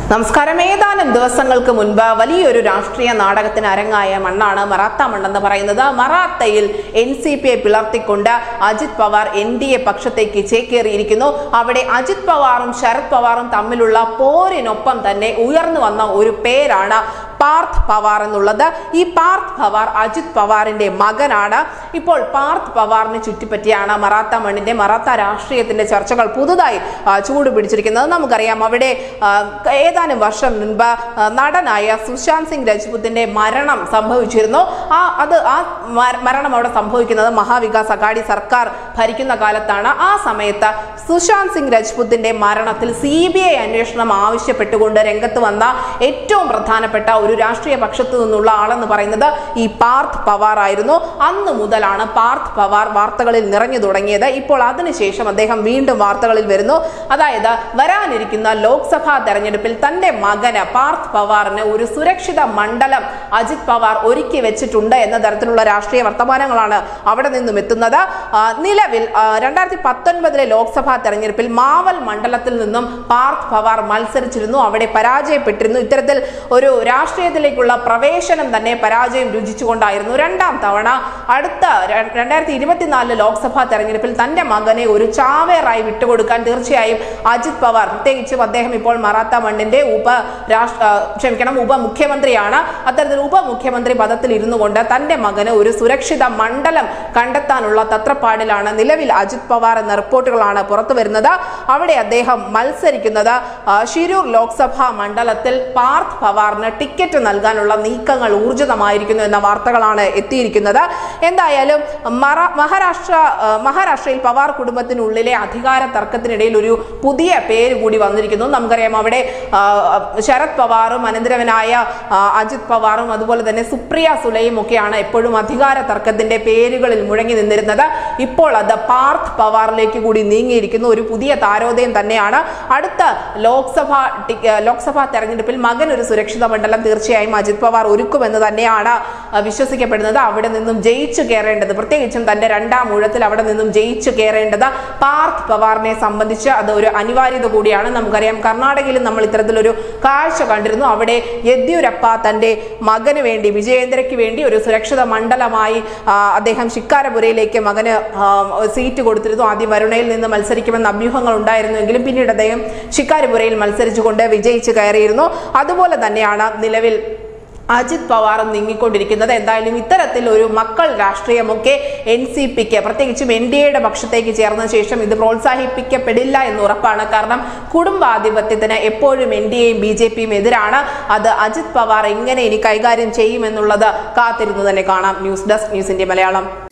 നമസ്കാരം ഏതാനും ദിവസങ്ങൾക്ക് മുൻപ് വലിയൊരു രാഷ്ട്രീയ നാടകത്തിന് അരങ്ങായ മണ്ണാണ് മറാത്ത മണ്ണെന്ന് പറയുന്നത് മറാത്തയിൽ എൻ സി പിയെ പിളർത്തിക്കൊണ്ട് Ajit Pawar N D A പക്ഷത്തേക്ക് ചേക്കേറിയിരിക്കുന്നു അവിടെ അജിത് പവാറും ശരത് പവാറും തമ്മിലുള്ള പോരിനൊപ്പം തന്നെ ഉയർന്നു വന്ന ഒരു പേരാണ് പാർത്ഥ് പവാർ എന്നുള്ളത് ഈ പാർത്ഥ് പവാർ അജിത് പവാറിന്റെ മകനാണ് ഇപ്പോൾ പാർത്ഥ് പവാറിനെ ചുറ്റിപ്പറ്റിയാണ് മറാത്ത മണ്ണിന്റെ മറാത്ത രാഷ്ട്രീയത്തിന്റെ ചർച്ചകൾ പുതുതായി ആ, ചൂട് പിടിച്ചിരിക്കുന്നത് നമുക്കറിയാം അവിടെ ആ, ഏതാനും വർഷം മുൻപ് ആ, നടനായ സുശാന്ത് സിംഗ് രജ്പുത്തിന്റെ മരണം സംഭവിച്ചിരുന്നു ആ അത് ആ മര- മരണം അവിടെ സംഭവിക്കുന്നത് മഹാവികാസ് അഘാടി സർക്കാർ ഭരിക്കുന്ന കാലത്താണ് ആ സമയത്ത് സുശാന്ത് സിംഗ് രജ്പുത്തിന്റെ മരണത്തിൽ സി ബി ഐ അന്വേഷണം ആവശ്യപ്പെട്ടുകൊണ്ട് രംഗത്ത് വന്ന ഏറ്റവും പ്രധാനപ്പെട്ട ഒരു രാഷ്ട്രീയ പക്ഷത്തു നിന്നുള്ള ആളെന്ന് പറയുന്നത് ഈ പാർത്ഥ് പവാർ ആയിരുന്നു അന്ന് മുതലാണ് പാർത്ഥ് പവാർ വാർത്തകളിൽ നിറഞ്ഞു തുടങ്ങിയത് ഇപ്പോൾ അതിനുശേഷം അദ്ദേഹം വീണ്ടും വാർത്തകളിൽ വരുന്നു അതായത് വരാനിരിക്കുന്ന ലോക്സഭാ തെരഞ്ഞെടുപ്പിൽ തന്റെ മകന് പാർത്ഥ് പവാറിന് ഒരു സുരക്ഷിത മണ്ഡലം അജിത് പവാർ ഒരുക്കി വെച്ചിട്ടുണ്ട് എന്ന തരത്തിലുള്ള രാഷ്ട്രീയ വർത്തമാനങ്ങളാണ് അവിടെ നിന്നും എത്തുന്നത് ആ, നിലവിൽ രണ്ടായിരത്തി പത്തൊൻപതിലെ ലോക്സഭാ തെരഞ്ഞെടുപ്പിൽ മാവൽ മണ്ഡലത്തിൽ നിന്നും പാർത്ഥ് പവാർ മത്സരിച്ചിരുന്നു അവിടെ പരാജയപ്പെട്ടിരുന്നു ഇത്തരത്തിൽ ഒരു രാഷ്ട്രീയത്തിലേക്കുള്ള പ്രവേശനം തന്നെ പരാജയം രുചിച്ചുകൊണ്ടായിരുന്നു രണ്ടാം തവണ അടുത്ത ര- രണ്ടായിരത്തി ഇരുപത്തിനാലിലെ ലോക്സഭാ തെരഞ്ഞെടുപ്പിൽ തന്റെ മകനെ ഒരു ചാവേറായി വിട്ടുകൊടുക്കാൻ തീർച്ചയായും അജിത് പവാർ പ്രത്യേകിച്ചും അദ്ദേഹം ഇപ്പോൾ മറാത്ത മണ്ണിന്റെ ഉപ രാഷ്ട്ര ആ, ക്ഷമിക്കണം ഉപമുഖ്യമന്ത്രിയാണ് അത്തരത്തിൽ ഉപമുഖ്യമന്ത്രി പദത്തിൽ ഇരുന്നു കൊണ്ട് തന്റെ മകന് ഒരു സുരക്ഷിത മണ്ഡലം കണ്ടെത്താനുള്ള തത്രപ്പാടിലാണ് നിലവിൽ അജിത് പവാർ എന്ന റിപ്പോർട്ടുകളാണ് പുറത്തു വരുന്നത് അവിടെ അദ്ദേഹം മത്സരിക്കുന്നത് ആ, ഷിരൂർ ലോക്സഭാ മണ്ഡലത്തിൽ പാർത്ഥ് പവാറിന് ടിക്കറ്റ് നൽകാനുള്ള നീക്കങ്ങൾ ഊർജിതമായിരിക്കുന്നു എന്ന വാർത്തകളാണ് എത്തിയിരിക്കുന്നത് എന്തായാലും മറ- മഹാരാഷ്ട്ര ആ, മഹാരാഷ്ട്രയിൽ പവാർ കുടുംബത്തിനുള്ളിലെ അധികാര തർക്കത്തിനിടയിൽ ഒരു പുതിയ പേര് കൂടി വന്നിരിക്കുന്നു നമുക്കറിയാം അവിടെ ആ, ശരത് പവാറും അനന്തരവനായ ആ, അജിത് പവാറും അതുപോലെ തന്നെ സുപ്രിയ സുലയും ഒക്കെയാണ് എപ്പോഴും അധികാര തർക്കത്തിന്റെ പേരുകളിൽ മുഴങ്ങി നിന്നിരുന്നത് ഇപ്പോൾ അത് പാർത്ഥ് പവാറിലേക്ക് കൂടി നീങ്ങിയിരിക്കുന്നു ഒരു പുതിയ താരോദയം തന്നെയാണ് അടുത്ത ലോക്സഭ ടി- ആ, ലോക്സഭാ തെരഞ്ഞെടുപ്പിൽ മകൻ ഒരു സുരക്ഷിത മണ്ഡലം തീർച്ചയായും അജിത് പവാർ ഒരുക്കുമെന്ന് തന്നെയാണ് ആ, വിശ്വസിക്കപ്പെടുന്നത് അവിടെ നിന്നും ജയിച്ചു കയറേണ്ടത് പ്രത്യേകിച്ചും തന്റെ രണ്ടാം ഊഴത്തിൽ അവിടെ നിന്നും ജയിച്ചു കയറേണ്ടത് പാർത്ഥ് പവാറിനെ സംബന്ധിച്ച് അത് ഒരു അനിവാര്യത കൂടിയാണ് നമുക്കറിയാം കർണാടകയിലും നമ്മൾ ഇത്തരത്തിലൊരു കാഴ്ച കണ്ടിരുന്നു അവിടെ യെദ്യൂരപ്പ തന്റെ മകന് വേണ്ടി വിജയേന്ദ്രയ്ക്ക് വേണ്ടി ഒരു സുരക്ഷിത മണ്ഡലമായി ആ, അദ്ദേഹം ശിക്കാരപുരയിലേക്ക് മകന് ആ, സീറ്റ് കൊടുത്തിരുന്നു ആദ്യം വരുണയിൽ നിന്ന് മത്സരിക്കുമെന്ന് അഭ്യൂഹങ്ങൾ ഉണ്ടായിരുന്നുവെങ്കിലും പിന്നീട് അദ്ദേഹം ശിക്കാരപുരയിൽ മത്സരിച്ചുകൊണ്ട് വിജയിച്ച് കയറിയിരുന്നു അതുപോലെ തന്നെയാണ് നിലവിൽ അജിത് പവാറും നീങ്ങിക്കൊണ്ടിരിക്കുന്നത് എന്തായാലും ഇത്തരത്തിൽ ഒരു മക്കൾ രാഷ്ട്രീയമൊക്കെ എൻ സി പിക്ക് പ്രത്യേകിച്ചും എൻ ഡി എയുടെ പക്ഷത്തേക്ക് ചേർന്ന ശേഷം ഇത് പ്രോത്സാഹിപ്പിക്കപ്പെടില്ല എന്ന് ഉറപ്പാണ് കാരണം കുടുംബാധിപത്യത്തിന് എപ്പോഴും എൻ ഡി എയും ബി ജെ പിയും എതിരാണ് അത് അജിത് പവാർ എങ്ങനെ ഇനി കൈകാര്യം ചെയ്യുമെന്നുള്ളത് കാത്തിരുന്നു തന്നെ കാണാം news desk news India Malayalam